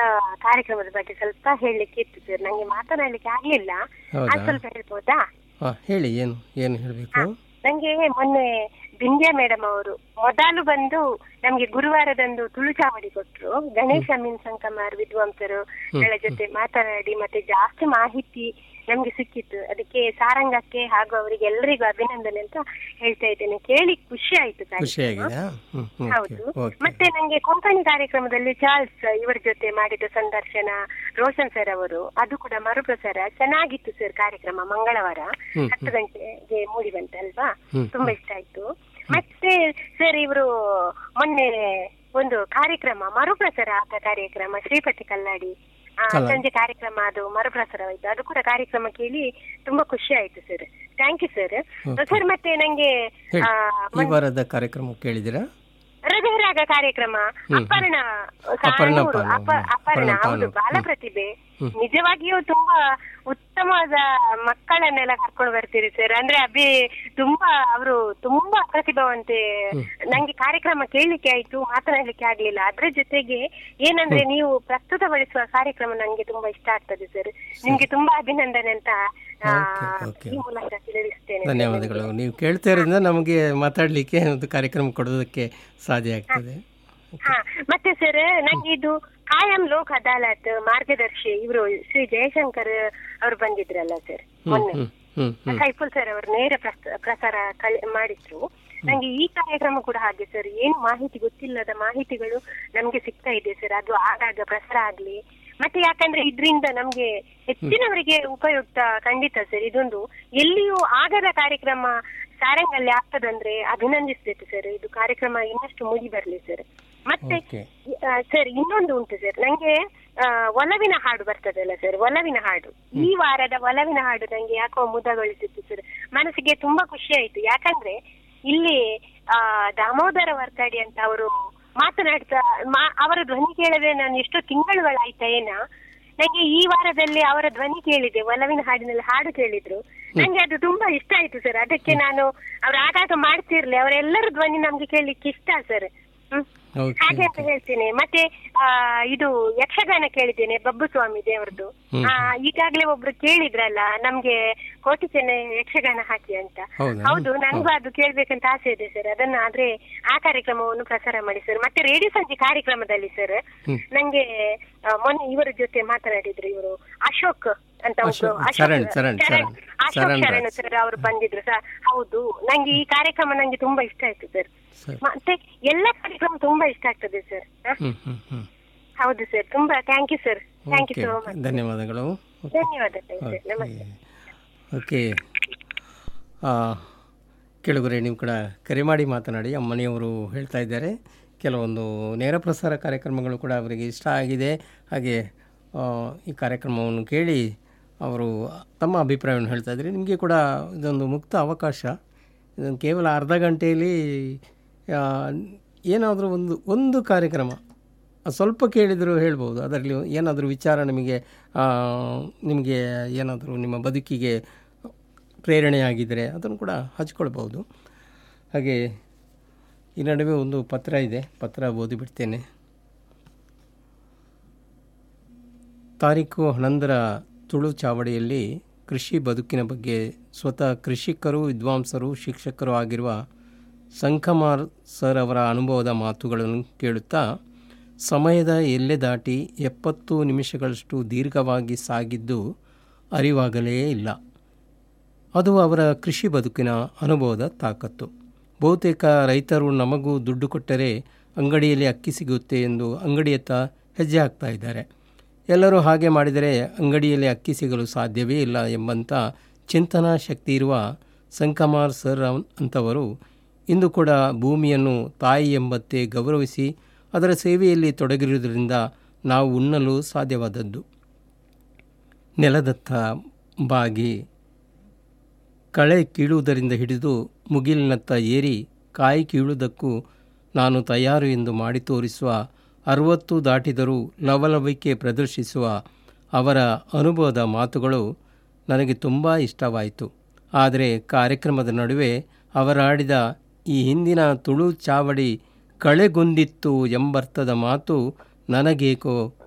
ಕಾರ್ಯಕ್ರಮದ ಬಗ್ಗೆ ಸ್ವಲ್ಪ ಹೇಳಲಿಕ್ಕೆ ಇತ್ತು ಸರ್ ನಂಗೆ ಮಾತನಾಡ್ಲಿಕ್ಕೆ ಆಗ್ಲಿಲ್ಲ ಹೌದಾ? ಅದು ಸ್ವಲ್ಪ ಹೇಳ್ಬೋದಾ ಹಾಂ ಹೇಳಿ ಏನು ಏನು ಹೇಳಬೇಕು ನಂಗೆ ಮೊನ್ನೆ ಬಿಂದ್ಯಾ ಮೇಡಮ್ ಅವರು ಮೊದಲು ಬಂದು ನಮ್ಗೆ ಗುರುವಾರದಂದು ತುಳುಚಾವಡಿ ಕೊಟ್ರು ಗಣೇಶ ಮೀನ್ ಸಂಕಮಾರ್ ವಿದ್ವಾಂಸರು ಗಳ ಜೊತೆ ಮಾತನಾಡಿ ಮತ್ತೆ ಜಾಸ್ತಿ ಮಾಹಿತಿ ನಮ್ಗೆ ಸಿಕ್ಕಿತ್ತು ಅದಕ್ಕೆ ಸಾರಂಗಕ್ಕೆ ಹಾಗೂ ಅವರಿಗೆ ಎಲ್ಲರಿಗೂ ಅಭಿನಂದನೆ ಅಂತ ಹೇಳ್ತಾ ಇದ್ದೇನೆ ಕೇಳಿ ಖುಷಿ ಆಯ್ತು ಕಾರ್ಯಕ್ರಮ. ಖುಷಿಯಾಗಿದೆಯಾ ಹ್ಞೂ ಹ್ಞೂ ಹೌದು ಓಕೆ ಮತ್ತೆ ನಂಗೆ ಕೊಂಕಣಿ ಕಾರ್ಯಕ್ರಮದಲ್ಲಿ ಚಾರ್ಲ್ಸ್ ಇವರ ಜೊತೆ ಮಾಡಿದ ಸಂದರ್ಶನ ರೋಷನ್ ಸರ್ ಅವರು ಅದು ಕೂಡ ಮರುಪ್ರಸಾರ ಚೆನ್ನಾಗಿತ್ತು ಸರ್ ಕಾರ್ಯಕ್ರಮ ಮಂಗಳವಾರ ಹ್ಮ್, ಹತ್ತು ಗಂಟೆಗೆ ಮೂಡಿ ಬಂತಲ್ವಾ ಹ್ಮ್, ತುಂಬಾ ಇಷ್ಟ ಆಯ್ತು ಮತ್ತೆ ಸರ್ ಇವರು ಮೊನ್ನೆ ಒಂದು ಕಾರ್ಯಕ್ರಮ ಮರುಪ್ರಸಾರ ಆದ ಕಾರ್ಯಕ್ರಮ ಶ್ರೀಪತಿ ಕಲ್ಲಾಡಿ ಆ, ಕಲ್ಲಾಡಿ. ಸಂಜೆ ಕಾರ್ಯಕ್ರಮ ಅದು ಮರುಪ್ರಸಾರವಾಯ್ತು ಅದು ಕೂಡ ಕಾರ್ಯಕ್ರಮ ಕೇಳಿ ತುಂಬಾ ಖುಷಿ ಆಯ್ತು sir thank you sir Okay. Sir ಮತ್ತೆ ನಂಗೆ ಹೇಳಿ ಆ, ಈ ವಾರದ ಕಾರ್ಯಕ್ರಮ ಕೇಳಿದ್ದೀರಾ ಹೃದಯರಾಗ ಕಾರ್ಯಕ್ರಮ ಹ್ಮ್. ಅಪರ್ಣ ಅಪರ್ಣ ಕಾನೂರು, ಪಾಲು, ಅಪ- ಹ್ಮ್. ಅಪರ್ಣ ಅಪರ್ಣ ಹೌದು ಪಾಲು. ಬಾಲ ಹ್ಮ್. ಪ್ರತಿಭೆ ಹ್ಮ್. ನಿಜವಾಗಿಯೂ ತುಂಬಾ ಉತ್ತಮವಾದ ಮಕ್ಕಳನ್ನೆಲ್ಲ ಕರ್ಕೊಂಡು ಬರ್ತೀರಿ ಸರ್ ಅಂದ್ರೆ ಅಭಿ ತುಂಬಾ ಅವರು ತುಂಬಾ ಪ್ರತಿಭಾವಂತೆ ನಂಗೆ ಕಾರ್ಯಕ್ರಮ ಕೇಳಲಿಕ್ಕೆ ಆಯ್ತು ಮಾತನಾಡ್ಲಿಕ್ಕೆ ಆಗ್ಲಿಲ್ಲ ಅದ್ರ ಜೊತೆಗೆ ಏನಂದ್ರೆ ನೀವು ಪ್ರಸ್ತುತಪಡಿಸುವ ಕಾರ್ಯಕ್ರಮ ನಂಗೆ ತುಂಬಾ ಇಷ್ಟ ಆಗ್ತದೆ ಸರ್ ನಿಮ್ಗೆ ತುಂಬಾ ಅಭಿನಂದನೆ ಅಂತ ಆ, Okay, okay. ಈ ಮೂಲಕ ತಿಳಿಸ್ತೇನೆ sir. ಧನ್ಯವಾದಗಳು ನೀವು ಕೇಳ್ತಾ ಇರೋದ್ರಿಂದ ನಮಗೆ ಮಾತಾಡಲಿಕ್ಕೆ ಒಂದು ಕಾರ್ಯಕ್ರಮ ಕೊಡೋದಕ್ಕೆ ಸಾಧ್ಯ ಆಗ್ತದೆ ಹಾ ಮತ್ತೆ ಸರ್ ನಂಗೆ ಇದು ಕಾಯಂ ಲೋಕ್ ಅದಾಲತ್ ಮಾರ್ಗದರ್ಶಿ ಇವರು ಶ್ರೀ ಜಯಶಂಕರ್ ಅವರು ಬಂದಿದ್ರಲ್ಲ ಸರ್ ಹ್ಞೂ ಮೊನ್ನೆ ಹ್ಞೂ ಹ್ಞೂ ಹ್ಞೂ ಕೈಫುಲ್ ಸರ್ ಅವರು ನೇರ ಪ್ರಸ- ಪ್ರಸಾರ ಕಳಿ- ಮಾಡಿದ್ರು ನಂಗೆ ಈ ಕಾರ್ಯಕ್ರಮ ಕೂಡ ಹಾಗೆ ಸರ್ ಏನು ಮಾಹಿತಿ ಗೊತ್ತಿಲ್ಲದ ಮಾಹಿತಿಗಳು ನಮ್ಗೆ ಸಿಗ್ತಾ ಇದೆ ಸರ್ ಅದು ಆಗಾಗ ಪ್ರಸಾರ ಆಗ್ಲಿ ಮತ್ತೆ ಯಾಕಂದ್ರೆ ಇದರಿಂದ ನಮ್ಗೆ ಹೆಚ್ಚಿನವರಿಗೆ ಉಪಯುಕ್ತ ಖಂಡಿತ ಸರ್ ಇದೊಂದು ಎಲ್ಲಿಯೂ ಆಗದ ಕಾರ್ಯಕ್ರಮ ಸಾರಂಗಲ್ಲಿ ಆಗ್ತದಂದ್ರೆ ಅಭಿನಂದಿಸ್ಬೇಕು ಸರ್ ಇದು ಕಾರ್ಯಕ್ರಮ ಇನ್ನಷ್ಟು ಮುಗಿ ಬರ್ಲಿ ಸರ್ ಮತ್ತೆ ಓಕೆ ಆ, ಸರ್ ಇನ್ನೊಂದು ಉಂಟು ಸರ್ ನಂಗೆ ಆ, ಒಲವಿನ ಹಾಡು ಬರ್ತದಲ್ಲ ಸರ್ ಒಲವಿನ ಹಾಡು ಈ ವಾರದ ಒಲವಿನ ಹಾಡು ನಂಗೆ ಯಾಕೋ ಮುದಗೊಳಿಸಿತ್ತು ಸರ್ ಮನಸ್ಸಿಗೆ ತುಂಬಾ ಖುಷಿ ಆಯ್ತು ಯಾಕಂದ್ರೆ ಇಲ್ಲಿ ಆ ದಾಮೋದರ ವರ್ಕಾಡಿ ಅಂತ ಅವರು ಮಾತನಾಡ್ತಾ ಮಾ- ಅವರ ಧ್ವನಿ ಕೇಳದೆ ನಾನು ಎಷ್ಟೋ ತಿಂಗಳುಗಳಾಯ್ತಾ ಏನ ನಂಗೆ ಈ ವಾರದಲ್ಲಿ ಅವರ ಧ್ವನಿ ಕೇಳಿದೆ ಒಲವಿನ ಹಾಡಿನಲ್ಲಿ ಹಾಡು ಕೇಳಿದ್ರು ನಂಗೆ ಅದು ತುಂಬಾ ಇಷ್ಟ ಆಯ್ತು ಸರ್ ಅದಕ್ಕೆ ನಾನು ಅವ್ರು ಆಗಾಗ ಮಾಡ್ತಿರ್ಲಿ ಅವರೆಲ್ಲರ ಧ್ವನಿ ನಮ್ಗೆ ಕೇಳಲಿಕ್ಕೆ ಇಷ್ಟ ಸರ್ ಹ್ಮ್ ಓಕೆ ಹಾಗೆ ಅಂತ ಹೇಳ್ತೇನೆ ಮತ್ತೆ ಆ ಇದು ಯಕ್ಷಗಾನ ಕೇಳಿದ್ದೇನೆ ಬಬ್ಬು ಸ್ವಾಮಿ ದೇವರದ್ದು ಹ್ಮ್. ಆ ಈಗಾಗ್ಲೇ ಒಬ್ರು ಕೇಳಿದ್ರಲ್ಲ ನಮ್ಗೆ ಕೋಟಿ ಚೆನ್ನೈ ಯಕ್ಷಗಾನ ಹಾಕಿ ಅಂತ ಹೌದಾ? ಹೌದು ನನಗೂ ಅದು ಕೇಳ್ಬೇಕಂತ ಆಸೆ ಇದೆ ಸರ್ ಅದನ್ನ ಆದ್ರೆ ಆ ಕಾರ್ಯಕ್ರಮವನ್ನು ಪ್ರಸಾರ ಮಾಡಿ ಸರ್ ಮತ್ತೆ ರೇಡಿಯೋ ಸಂಜೆ ಕಾರ್ಯಕ್ರಮದಲ್ಲಿ ಸರ್ ಹ್ಮ್. ನಂಗೆ ಆ, ಮೊನ್ನೆ ಇವರ ಜೊತೆ ಮಾತಾಡಿದ್ರು ಇವರು ಅಶೋಕ್ ಅಂತ ಒಬ್ರು ಅಶೋಕ್, ಅಶೋಕ್ ಶರಣ್, ಶರಣ್, ಶರಣ್, ಅಶೋಕ್ ಶರಣ್ ಶರಣ್ ರಾಜ್. ಸರ್ ಅವರು ಬಂದಿದ್ರು ಸರ್ ಹೌದು ನಂಗೆ ಈ ಕಾರ್ಯಕ್ರಮ ನಂಗೆ ತುಂಬಾ ಇಷ್ಟ ಆಯ್ತು ಸರ್ ಸರಿ ಮತ್ತೆ ಎಲ್ಲ ಕಾರ್ಯಕ್ರಮ ತುಂಬಾ ಇಷ್ಟ ಆಗ್ತದೆ ಸರ್ ಹ್ಞೂ ಹ್ಞೂ ಹ್ಞೂ ಹೌದು ಸರ್ ತುಂಬಾ thank you sir thank you okay so much ಧನ್ಯವಾದಗಳು ಓಕೆ ಧನ್ಯವಾದಗಳು ಸರ್ ನಮಸ್ತೆ ಓಕೆ ಆ, ಕೆಳಗರೆ ನೀವು ಕೂಡ ಕರೆ ಮಾಡಿ ಮಾತನಾಡಿ ಅಮ್ಮನಿಯವರು ಹೇಳ್ತಾ ಇದ್ದಾರೆ ಕೆಲವೊಂದು ನೇರ ಪ್ರಸಾರ ಕಾರ್ಯಕ್ರಮಗಳು ಕೂಡ ಅವರಿಗೆ ಇಷ್ಟ ಆಗಿದೆ ಹಾಗೆ ಆ, ಈ ಕಾರ್ಯಕ್ರಮವನ್ನು ಕೇಳಿ ಅವರು ತಮ್ಮ ಅಭಿಪ್ರಾಯವನ್ನು ಹೇಳ್ತಾ ಇದ್ದಾರೆ ನಿಮಗೆ ಕೂಡ ಇದೊಂದು ಮುಕ್ತ ಅವಕಾಶ ಇದೊಂದು ಕೇವಲ ಅರ್ಧ ಗಂಟೆಯಲ್ಲಿ ಏನಾದರೂ ಒಂದು ಒಂದು ಕಾರ್ಯಕ್ರಮ ಸ್ವಲ್ಪ ಕೇಳಿದರೂ ಹೇಳ್ಬೋದು ಅದರಲ್ಲಿ ಏನಾದರೂ ವಿಚಾರ ನಿಮಗೆ ಆ, ನಿಮಗೆ ಏನಾದರೂ ನಿಮ್ಮ ಬದುಕಿಗೆ ಪ್ರೇರಣೆಯಾಗಿದ್ದರೆ ಅದನ್ನು ಕೂಡ ಹಂಚ್ಕೊಳ್ಬೋದು ಹಾಗೆ ಈ ನಡುವೆ ಒಂದು ಪತ್ರ ಇದೆ ಪತ್ರ ಓದಿಬಿಡ್ತೇನೆ ತಾರೀಕು ಹನ್ನೊಂದರ ತುಳು ಚಾವಡಿಯಲ್ಲಿ ಕೃಷಿ ಬದುಕಿನ ಬಗ್ಗೆ ಸ್ವತಃ ಕೃಷಿಕರು ವಿದ್ವಾಂಸರು ಶಿಕ್ಷಕರು ಆಗಿರುವ ಸಂಕಮಾರ್ ಸರ್ ಅವರ ಅನುಭವದ ಮಾತುಗಳನ್ನು ಕೇಳುತ್ತಾ ಸಮಯದ ಎಲ್ಲೆ ದಾಟಿ ಎಪ್ಪತ್ತು ನಿಮಿಷಗಳಷ್ಟು ದೀರ್ಘವಾಗಿ ಸಾಗಿದ್ದು ಅರಿವಾಗಲೇ ಇಲ್ಲ ಅದು ಅವರ ಕೃಷಿ ಬದುಕಿನ ಅನುಭವದ ತಾಕತ್ತು ಬಹುತೇಕ ರೈತರು ನಮಗೂ ದುಡ್ಡು ಕೊಟ್ಟರೆ ಅಂಗಡಿಯಲ್ಲಿ ಅಕ್ಕಿ ಸಿಗುತ್ತೆ ಎಂದು ಅಂಗಡಿಯತ್ತ ಹೆಜ್ಜೆ ಹಾಕ್ತಾ ಇದ್ದಾರೆ ಎಲ್ಲರೂ ಹಾಗೆ ಮಾಡಿದರೆ ಅಂಗಡಿಯಲ್ಲಿ ಅಕ್ಕಿ ಸಿಗಲು ಸಾಧ್ಯವೇ ಇಲ್ಲ ಎಂಬಂಥ ಚಿಂತನಾ ಶಕ್ತಿ ಇರುವ ಸಂಕಮಾರ್ ಸರ್ ಅಂತವರು ಇಂದು ಕೂಡ ಭೂಮಿಯನ್ನು ತಾಯಿ ಎಂಬಂತೆ ಗೌರವಿಸಿ ಅದರ ಸೇವೆಯಲ್ಲಿ ತೊಡಗಿರುವುದರಿಂದ ನಾವು ಉಣ್ಣಲು ಸಾಧ್ಯವಾದದ್ದು ನೆಲದತ್ತ ಬಾಗಿ ಕಳೆ ಕೀಳುವುದರಿಂದ ಹಿಡಿದು ಮುಗಿಲಿನತ್ತ ಏರಿ ಕಾಯಿ ಕೀಳುವುದಕ್ಕೂ ನಾನು ತಯಾರು ಎಂದು ಮಾಡಿ ತೋರಿಸುವ ಅರವತ್ತು ದಾಟಿದರೂ ಲವಲವಿಕೆ ಪ್ರದರ್ಶಿಸುವ ಅವರ ಅನುಭವದ ಮಾತುಗಳು ನನಗೆ ತುಂಬ ಇಷ್ಟವಾಯಿತು ಆದರೆ ಕಾರ್ಯಕ್ರಮದ ನಡುವೆ ಅವರಾಡಿದ ಈ ಹಿಂದಿನ ತುಳು ಚಾವಡಿ ಕಳೆಗೊಂದಿತ್ತು ಎಂಬರ್ಥದ ಮಾತು ನನಗೇಕೋ